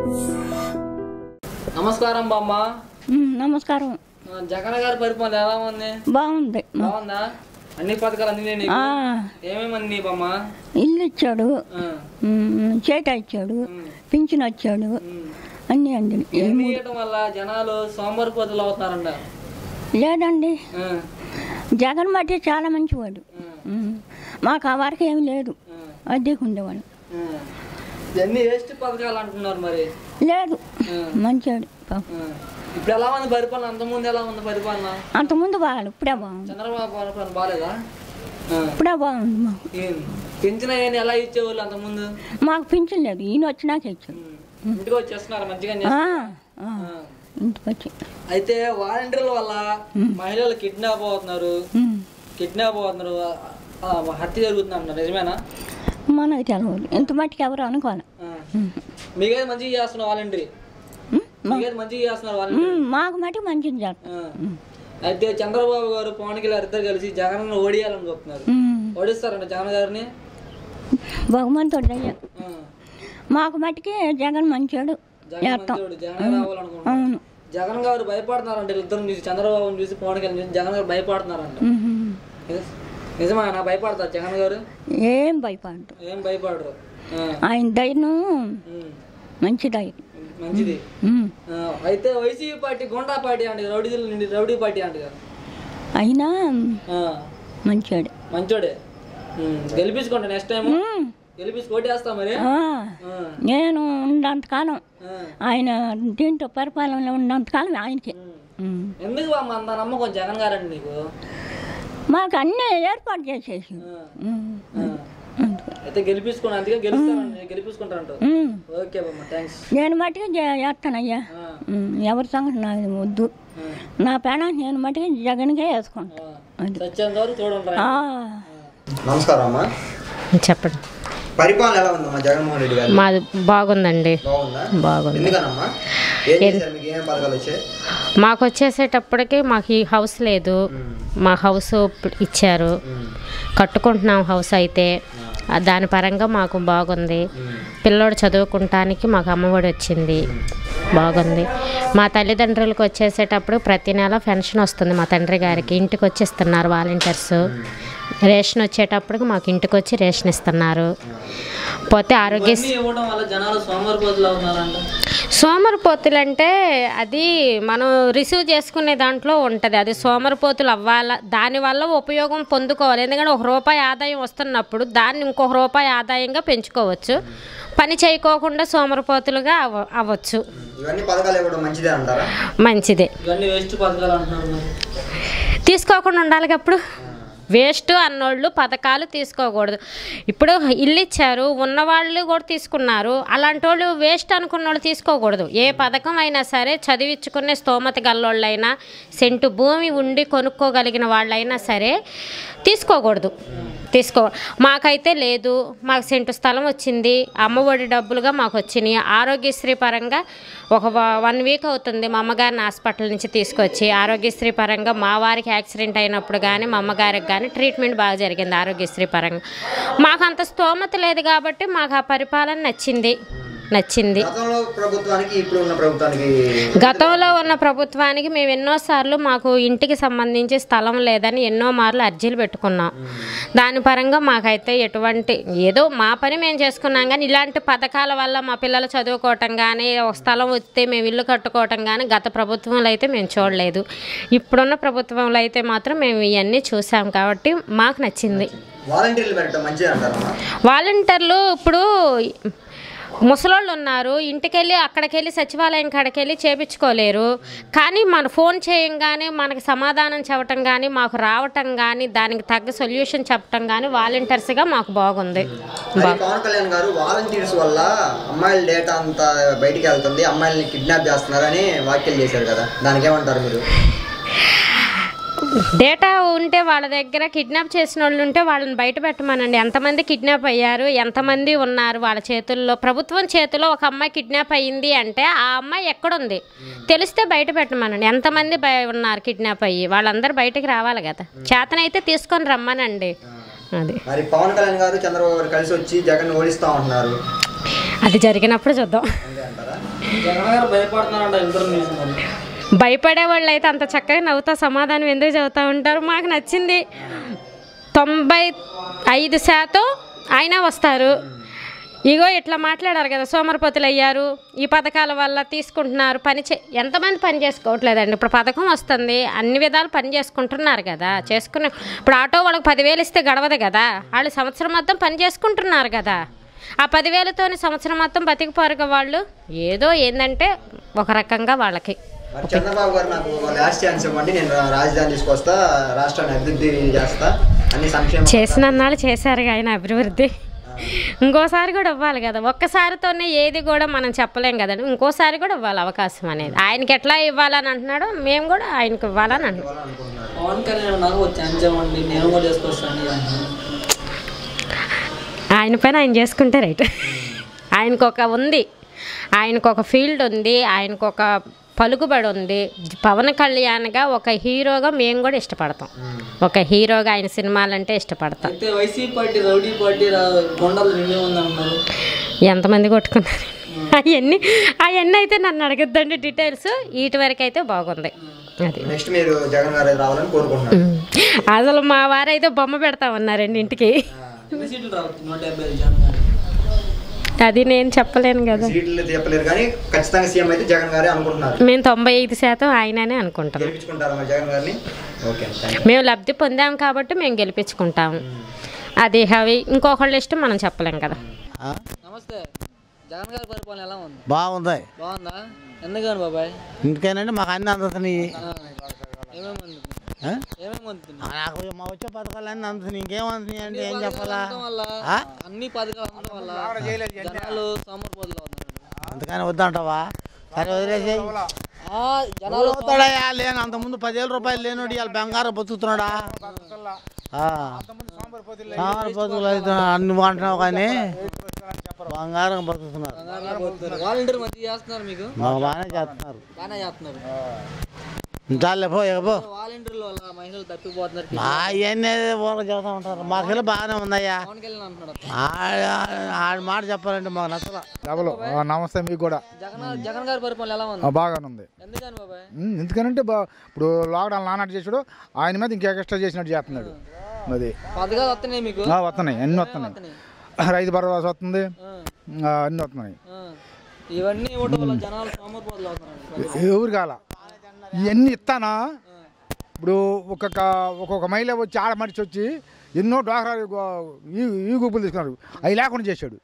నమస్కారం బామ్మ ఉమ్, నమస్కారం ఆ, జగన్ గారి పరిపాలన ఎలా ఉంది బాగుంది బాగుందా అన్ని పథకాలు అందినాయి నీకు ఆ, ఏమేమి అందినాయి బామ్మ ఇల్లు ఇచ్చాడు ఆ, ఉమ్, చేట ఇచ్చాడు ఉమ్, పింఛన్ వచ్చాడు ఉమ్. అన్నీ అందిని ఇవన్నీ ఇవ్వటం వల్ల జనాలు సోమవారిపోతులు అవుతున్నారంట లేదండి ఆ, జగన్ మట్టి చాలా మంచివాడు ఆ, ఉమ్, మాకు ఆ వరకు ఏమి లేదు ఆ, అద్దెకు ఉండేవాడు ఆ. ఇవన్నీ వేస్ట్ పథకాలు అంటున్నారు మరి లేదు ఆ, మంచివాడు పాపం ఆ. ఇప్పుడు ఎలా ఉంది పరిపాలన అంతకుముందు ఎలా ఉంది పరిపాలన అంతకుముందు బాగాలి ఇప్పుడే బాగుంది చంద్రబాబు పరిపాలన బాగాలేదా ఆ. ఇప్పుడే బాగుంది మాకు ఏం? పెంచిన ఏం ఎలా ఇచ్చేవాళ్ళు అంతకుముందు మాకు పింఛన్ లేదు ఈయన వచ్చినాక ఇచ్చాడు ఉమ్. ఇంటికి వచ్చేస్తున్నారు మంచిగా ఆ, చేస్తున్నారు. ఆ, ఆ. ఇంటికి వచ్చి అయితే వాలంటీర్ల వల్ల మహిళలు కిడ్నాప్ అవుతున్నారు ఉమ్, కిడ్నాప్ అవుతున్నారు ఆ, హత్య జరుగుతుంది అంటున్నారు నిజమేనా మనకు తెలియదు ఇంత మట్టికి ఎవరు అనుకోవాలి ఆ. మీకైతే మంచిగా చేస్తున్నారు వాలంటీర్ ఉమ్, మా- మీకైతే మంచిగా చేస్తున్నారు వాలంటీర్ ఉమ్, మాకు మట్టి మంచిది చేస్తాం ఆ. అయితే చంద్రబాబు గారు పవన్ కళ్యాణ్ ఇద్దరు కలిసి జగన్ ఓడియాలని చూస్తున్నారు ఉమ్, ఓడిస్తారంట జగన్ గారిని భగవంతుడు అయ్యా ఆ. మాకు మట్టికి జగన్ మంచోడు జగన్ చేస్తాం మంచోడు జగన్ రావాలనుకుంటున్నారు అవును జగన్ గారు భయపడుతున్నారంట ఇద్దరు చూసి చంద్రబాబుని చూసి పవన్ కళ్యాణ్ చూసి జగన్ గారు భయపడుతున్నారంట ఉమ్, నిజ- నిజమేనా భయపడతారు జగన్ గారు ఏం భయపడ్డు ఏం భయపడరు ఆ. ఆయన ధైర్యం ఉమ్. మంచి ధైర్యం మంచిది ఉమ్, ఆ, అయితే వైసీపీ పార్టీ గుండా పార్టీ అంట రౌడీ నుండి రౌడీ పార్టీ అంట కదా. అయినా ఆ, మంచోడు మంచోడే ఉమ్, గెలిపించుకోండి నెక్స్ట్ టైం ఉమ్, గెలిపించి కోటేస్తా మరి ఆ, ఆ, నేను ఉన్నంతకాలం ఆ, ఆయన దీంట్లో పరిపాలనలో ఉన్నంతకాలం ఆయనకి ఉమ్. ఉమ్. ఎందుకు బామ్మ అంత నమ్మకం జగన్ గారండి నీకు మాకు అన్నీ ఏర్పాటు చేసేసి ఆ, ఉమ్, ఆ. అందుకు. అయితే గెలిపించుకోండి అందుకే గెలుస్తానండి గెలిపించుకుంటారంట ఉమ్, ఓకే బామ్మ థ్యాంక్స్ నేను మట్టిగా చే- చేస్తానయ్యా ఉమ్, ఎవరి సంగతి నాకు వద్దు నా పేనాన్ని నేను మట్టిగా జగన్కే వేసుకుంటా అది. సత్యంత వరకు చూడండి ఆ, నమస్కారం అమ్మా చెప్పండి పరిపాలన ఎలా ఉందమ్మా జగన్మోహన్ రెడ్డి గారు మాది బాగుందండి బాగుందా బాగుంది ఎందుకనమ్మా ఏం చేశారు మీకు ఏం పథకాలు వచ్చాయి మాకు వచ్చేసేటప్పటికి మాకు ఈ హౌస్ లేదు మా హౌస్ ఇచ్చారు కట్టుకుంటున్నాం హౌస్ అయితే ఆ దాని పరంగా మాకు బాగుంది పిల్లోడు చదువుకుంటానికి మాకు అమ్మఒడి వచ్చింది బాగుంది మా తల్లిదండ్రులకు వచ్చేసేటప్పుడు ప్రతి నెల పెన్షన్ వస్తుంది మా తండ్రి గారికి ఇంటికి వచ్చి ఇస్తున్నారు వాలంటీర్స్ రేషన్ వచ్చేటప్పటికి మాకు ఇంటికి వచ్చి రేషన్ ఇస్తున్నారు పోతే ఆరోగ్య ఇవన్నీ ఇవ్వడం వల్ల జనాలు సోమవారిపోతులు అవుతున్నారంట సోమరిపోతులు అంటే అది మనం రిసీవ్ చేసుకునే దాంట్లో ఉంటుంది అది సోమరిపోతులు అవ్వాల దానివల్ల ఉపయోగం పొందుకోవాలి ఎందుకంటే ఒక రూపాయి ఆదాయం వస్తున్నప్పుడు దాన్ని ఇంకొక రూపాయి ఆదాయంగా పెంచుకోవచ్చు పని చేయకోకుండా సోమరిపోతులుగా అవ అవ్వచ్చు ఇవన్నీ పథకాలు ఇవ్వడం మంచిదే అంటారా మంచిదే ఇవన్నీ వేస్ట్ పథకాలు అంటున్నారు మరి తీసుకోకుండా ఉండాలి అప్పుడు వేస్ట్ అన్నోళ్ళు పథకాలు తీసుకోకూడదు ఇప్పుడు ఇల్లు ఇచ్చారు ఉన్నవాళ్ళు కూడా తీసుకున్నారు అలాంటి వాళ్ళు వేస్ట్ అనుకున్న వాళ్ళు తీసుకోకూడదు ఏ పథకం అయినా సరే చదివించుకునే స్తోమత గల్లోళ్ళైనా సెంటు భూమి ఉండి కొనుక్కోగలిగిన వాళ్ళైనా సరే తీసుకోకూడదు తీసుకో మాకైతే లేదు మాకు సెంటు స్థలం వచ్చింది అమ్మఒడి డబ్బులుగా మాకు వచ్చినాయి ఆరోగ్యశ్రీ పరంగా ఒక వ- వన్ వీక్ అవుతుంది మా అమ్మగారిని హాస్పిటల్ నుంచి తీసుకొచ్చి ఆరోగ్యశ్రీ పరంగా మా వారికి యాక్సిడెంట్ అయినప్పుడు కానీ మా అమ్మగారికి కానీ ట్రీట్మెంట్ బాగా జరిగింది ఆరోగ్యశ్రీ పరంగా మాకు అంత స్తోమత లేదు కాబట్టి మాకు ఆ పరిపాలన నచ్చింది నచ్చింది గతంలో ప్రభుత్వానికి ఇప్పుడు ఉన్న ప్రభుత్వానికి గతంలో ఉన్న ప్రభుత్వానికి మేము ఎన్నోసార్లు మాకు ఇంటికి సంబంధించి స్థలం లేదని ఎన్నో మార్లు అర్జీలు పెట్టుకున్నాం దాని పరంగా మాకైతే ఎటువంటి ఏదో మా పని మేము చేసుకున్నాం కానీ ఇలాంటి పథకాల వల్ల మా పిల్లలు చదువుకోవటం కానీ ఒక స్థలం వస్తే మేము ఇల్లు కట్టుకోవటం కానీ గత ప్రభుత్వంలో అయితే మేము చూడలేదు ఇప్పుడున్న ప్రభుత్వంలో అయితే మాత్రం మేము ఇవన్నీ చూసాం కాబట్టి మాకు నచ్చింది వాలంటీర్లు పెట్టడం మంచిదే అంటారమ్మా వాలంటీర్లు ఇప్పుడు ముసలోళ్ళు ఉన్నారు ఇంటికెళ్ళి అక్కడికెళ్ళి సచివాలయం కాడికెళ్ళి చేపించుకోలేరు కానీ మన ఫోన్ చేయంగానే మనకి సమాధానం చెప్పటం కానీ మాకు రావటం కానీ దానికి తగ్గ సొల్యూషన్ చెప్పటం కానీ వాలంటీర్స్గా మాకు బాగుంది మరి పవన్ కళ్యాణ్ గారు వాలంటీర్స్ వల్ల అమ్మాయిల డేటా అంతా బయటికి వెళ్తుంది అమ్మాయిల్ని కిడ్నాప్ చేస్తున్నారని వ్యాఖ్యలు చేశారు కదా దానికి ఏమంటారు మీరు డేటా ఉంటే వాళ్ళ దగ్గర కిడ్నాప్ చేసిన వాళ్ళు ఉంటే వాళ్ళని బయట పెట్టమనండి ఎంతమంది కిడ్నాప్ అయ్యారు ఎంతమంది ఉన్నారు వాళ్ళ చేతుల్లో ప్రభుత్వం చేతిలో ఒక అమ్మాయి కిడ్నాప్ అయ్యింది అంటే ఆ అమ్మాయి ఎక్కడుంది తెలిస్తే బయట పెట్టమనండి ఎంతమంది బయ- ఉన్నారు కిడ్నాప్ అయ్యి వాళ్ళందరూ బయటకు రావాలి కదా చేతనైతే తీసుకొని రమ్మనండి అది మరి పవన్ కళ్యాణ్ గారు చంద్రబాబు గారు కలిసి వచ్చి జగన్ ఓడిస్తా ఉంటున్నారు అది ఇప్పుడు జరిగినప్పుడు చూద్దాం అంతే అంటారా జగన్ గారు భయపడుతున్నారంట ఇద్దరు న్యూస్ మరి భయపడే వాళ్ళు అయితే అంత చక్కగా నవ్వుతా సమాధానం ఎందుకు చదువుతూ ఉంటారు మాకు నచ్చింది తొంభై ఐదు శాతం అయినా వస్తారు ఇగో ఇట్లా మాట్లాడారు కదా సోమరపతులు అయ్యారు ఈ పథకాల వల్ల తీసుకుంటున్నారు పని చే ఎంతమంది పని చేసుకోవట్లేదండి ఇప్పుడు పథకం వస్తుంది అన్ని విధాలు పని చేసుకుంటున్నారు కదా చేసుకుని ఇప్పుడు ఆటో వాళ్ళకి పదివేలు ఇస్తే గడవదు కదా వాళ్ళు సంవత్సరం మొత్తం పని చేసుకుంటున్నారు కదా ఆ పదివేలతోని సంవత్సరం మొత్తం బతికిపోరుగా వాళ్ళు ఏదో ఏంటంటే ఒక రకంగా వాళ్ళకి మరి చంద్రబాబు గారు నాకు ఒక లాస్ట్ ఛాన్స్ ఇవ్వండి నేను రా- రాజధాని తీసుకొస్తా రాష్ట్రాన్ని అభివృద్ధి చేస్తా అన్ని సంక్షేమ చేసిన అన్నాళ్ళు చేశారు ఆయన అభివృద్ధి ఇంకోసారి కూడా ఇవ్వాలి కదా ఒక్కసారితోనే ఏది కూడా మనం చెప్పలేం కదండి ఇంకోసారి కూడా ఇవ్వాలి అవకాశం అనేది ఆయనకి ఎట్లా ఇవ్వాలని అంటున్నాడో మేము కూడా ఆయనకి ఇవ్వాలని అంటున్నాం అనుకుంటున్నారు పవన్ కళ్యాణ్ నాకు వచ్చి అంచమండి నేను కూడా చేసుకొస్తాను అంటున్నాను. ఆయన పైన ఆయన చేసుకుంటే రైట్ ఆయనకు ఒక ఉంది ఆయనకు ఒక ఫీల్డ్ ఉంది ఆయనకు ఒక పలుకుబడి ఉంది పవన్ కళ్యాణ్గా ఒక హీరోగా మేము కూడా ఇష్టపడతాం ఒక హీరోగా ఆయన సినిమాలంటే ఇష్టపడతాం అయితే వైసీపీ పార్టీ రౌడీ పార్టీ రా- కొండలు నిండి ఉందన్నారు ఎంతమంది కొట్టుకున్నారు అవన్నీ అవన్నీ అయితే నన్ను అడగద్దండి డీటెయిల్స్ వీటి వరకు అయితే బాగుంది అది నెక్స్ట్ మీరు జగన్ గారు రావాలని కోరుకుంటున్నారు ఉమ్. అసలు మా వారైతే బొమ్మ పెడతా ఉన్నారండి ఇంటికి ఎన్ని సీట్లు రావచ్చు నూట డెబ్బై ఐదు జగన్ గారు అది నేను చెప్పలేను కదా సీట్లు చెప్పలేరు కానీ ఖచ్చితంగా సీఎం అయితే జగన్ గారే అనుకుంటున్నారు మేము తొంభై ఐదు శాతం ఆయననే అనుకుంటున్నాం గెలిపించుకుంటారా మరి జగన్ గారిని ఓకే థ్యాంక్ మేము లబ్ధి పొందాం కాబట్టి మేము గెలిపించుకుంటాము అది అవి ఇంకొకళ్ళ ఇష్టం మనం చెప్పలేం కదా నమస్తే జగన్ గారి పరిపాలన ఎలా ఉంది బాగుంది బాగుందా ఎందుకని బాబాయ్ ఇందుకేనండి మాకు అన్ని అందుతున్నాయి ఆ, ఏమేమి అందుతుంది ఆ? ఏమేమి అందుతుంది నాకు మా వచ్చే పథకాలు అన్నీ అందుతున్నాయి ఇంకేం అందుతున్నాయి అంటే ఏం చెప్పాలా అందడం వల్ల ఆ? అన్ని పథకాలు అందడం వల్ల జనాలు సోమరిపోతులు అవుతున్నారు అందుకని వద్దంటావా సరే వదిలేసేయ్ ఆ, జనాలు అవుతాడయ్యా లేను అంతకుముందు పదివేల రూపాయలు లేనోడు ఇవాళ బంగారం బతుకుతున్నాడా ఆ. సోమరిపోతులు అయితే అన్ని అంటున్నావు కానీ బంగారం బతుకుతున్నారు బంగారులో పోతున్నారు. వాలంటీర్ మంచిగా చేస్తున్నారు మీకు మాకు బాగానే చేస్తున్నారు బాగానే చేస్తున్నారు చాలే పో ఇక పో వాలంటీర్ల వల్ల మహిళలు తప్పిపోతున్నారు మా ఇవన్నీ ఊళ్ళో చెబుతూ ఉంటారు మాకెళ్ళి బాగానే ఉందయ్యా పవన్ కళ్యాణ్ అంటున్నాడు ఆడ ఆడ మాట చెప్పాలంటే మాకు నచ్చల డబల్ ఆ, నమస్తే మీకు కూడా జగన్ జగన్ గారి పరిపాలన ఎలా ఆ, ఉంది బాగానే ఉంది ఎందుకని బాబాయ్ ఉమ్, ఎందుకనంటే బా ఇప్పుడు లాక్డౌన్ నానాటి చేసాడు ఆయన మీద ఇంకా ఎక్స్ట్రా చేసినట్టు చేస్తున్నాడు అది పథకాలు వస్తున్నాయి మీకు ఆ, వస్తున్నాయి అన్ని వస్తున్నాయి వస్తున్నాయి రైతు భరోసా వస్తుంది ఆ, ఆ, అన్ని వస్తున్నాయి ఆ. ఇవన్నీ ఇవ్వడం వల్ల జనాలు సోమరిపోతులు అవుతున్నారు ఎవరు కాల ఇవన్నీ ఇస్తానా ఇప్పుడు ఒక్కొక్క ఒక్కొక్క మహిళ వచ్చి ఆడ మనిషి వచ్చి ఎన్నో డ్వాక్రా ఈ ఈ గుంపులు తీసుకున్నారు అవి లేకుండా చేశాడు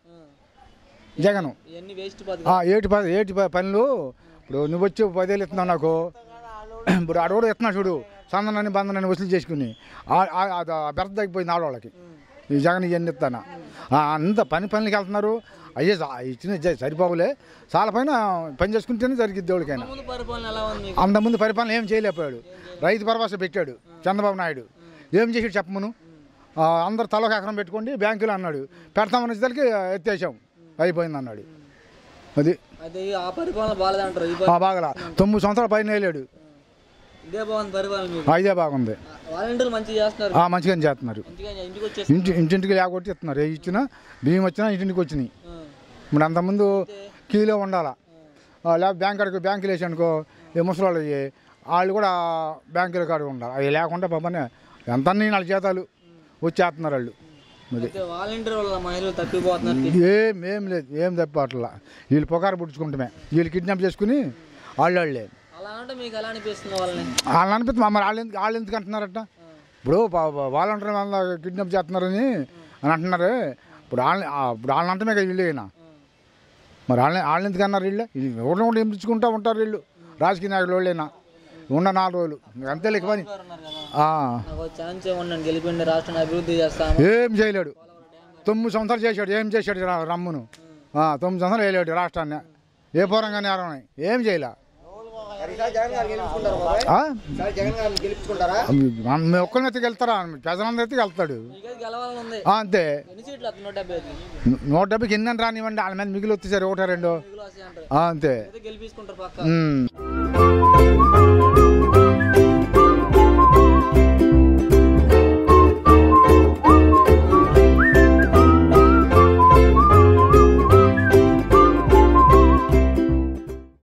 జగను ఇవన్నీ వేస్ట్ పథకాలు ఆ, ఏటి ప ఏటి ప- పనులు ఇప్పుడు నువ్వు వచ్చి పదేళ్ళు ఇస్తున్నావు నాకు ఇప్పుడు అడవుడు ఇస్తున్నాడు చూడు సందనాన్ని బంధనాన్ని వసూలు చేసుకుని ఆ- ఆ- అది ఆ బెర్త తగ్గిపోయింది ఆడవాళ్ళకి ఈ జగన్ ఇవన్నీ ఇస్తాను అంత పని పనులకి వెళ్తున్నారు అయ్యే సా- ఇచ్చిన జ- సరిపోవులే చాలా పైన పని చేసుకుంటేనే జరిగిద్ది దేవుడికైనా ముందు పరిపాలన ఎలా ఉంది మీకు అంతకుముందు పరిపాలన ఏం చేయలేకపోయాడు రైతు భరోసా పెట్టాడు చంద్రబాబు నాయుడు ఏం చేసాడు చెప్పమును ఆ, అందరు తలకు ఎకరం పెట్టుకోండి బ్యాంకులో అన్నాడు పెడతామని వచ్చేసరికి ఎత్తేసాం అయిపోయింది అన్నాడు అది అయితే ఈ ఆ పరిపాలన బాగాలేదంటారు ఈ ఆ పరి- బాగలా తొమ్మిది సంవత్సరాల పైన వేయలేడు ఇదే బాగుంది పరిపాలన మీకు ఆ, ఇదే బాగుంది వాలంటీర్లు మంచిగా చేస్తున్నారు ఆ, మంచిగానే చేస్తున్నారు మంచిగా ఇంటికి వచ్చేసి ఇంటి ఇంటింటికి లేకొట్టి ఇస్తున్నారు ఏ ఇచ్చినా బియ్యం వచ్చినా ఇంటింటికి వచ్చినాయి ఆ, ఇప్పుడు అంతకుముందు కీలో ఉండాలా ఆ, లేకపోతే బ్యాంక్ కాడికి బ్యాంకులు వేసి అనుకో ఏ ముసలి అయ్యి వాళ్ళు కూడా బ్యాంకుల కాడ ఉండాలి అవి లేకుండా పాపనే ఎంత నాలుగు జీతాలు వచ్చేస్తున్నారు వాళ్ళు అది అయితే వాలంటీర్ వల్ల మహిళలు తప్పిపోతున్నారు ఏం ఏం లేదు ఏం తప్పట్లా వీళ్ళు పొగారు పుట్టించుకుంటామే వీళ్ళు కిడ్నాప్ చేసుకుని వాళ్ళు వాళ్ళే అలా అంటే మీకు ఎలా అనిపిస్తుంది వాళ్ళని వాళ్ళని అనిపిస్తుంది మరి వాళ్ళు ఎందుకు వాళ్ళు ఎందుకు అంటున్నారట ఇప్పుడు వాలంటీర్ వాళ్ళ కిడ్నాప్ చేస్తున్నారని అని అంటున్నారు ఇప్పుడు వాళ్ళని ఆ, ఇప్పుడు వాళ్ళని అంటమే కదా వీళ్ళు అయినా మరి వాళ్ళని వాళ్ళని ఎందుకు అన్నారు వీళ్ళు ఎవరిని కూడా ఎంపించుకుంటూ ఉంటారు వీళ్ళు రాజకీయ నాయకులు వాళ్ళైనా ఉన్న నాలుగు రోజులు అంతే లేక పని ఉన్నారు కదా ఆ, నాకు ఛాన్స్ ఇవ్వండి గెలిపిండి రాష్ట్రాన్ని అభివృద్ధి చేస్తాను ఏం చేయలేడు తొమ్మిది సంవత్సరాలు చేశాడు ఏం చేశాడు రా- రమ్మును ఆ, తొమ్మిది సంవత్సరాలు వేయలేడు రాష్ట్రాన్ని ఏ పూర్వంగా నేరం ఏం చేయలే ఈసారి జగన్ గారు గెలుచుకుంటారా బాబాయ్ ఆ? ఈసారి జగన్ గారిని గెలుచుకుంటారా మేము ఒక్కరిని ఎత్తుకు వెళ్తారా ప్రజలందరూ ఎత్తుకు వెళ్తాడు మీకు గెలవాలని ఉంది ఆ, అంతే ఎన్ని సీట్లు వస్తుంది నూట డెబ్బై ఐదు నూట డెబ్బైకి ఎన్ని రానివ్వండి వాళ్ళ మీద మిగిలి వచ్చేసారు ఒకటో రెండో మిగులు వస్తాయి అంటారు ఆ, అంతే అయితే గెలిపించుకుంటారు పక్క ఉమ్.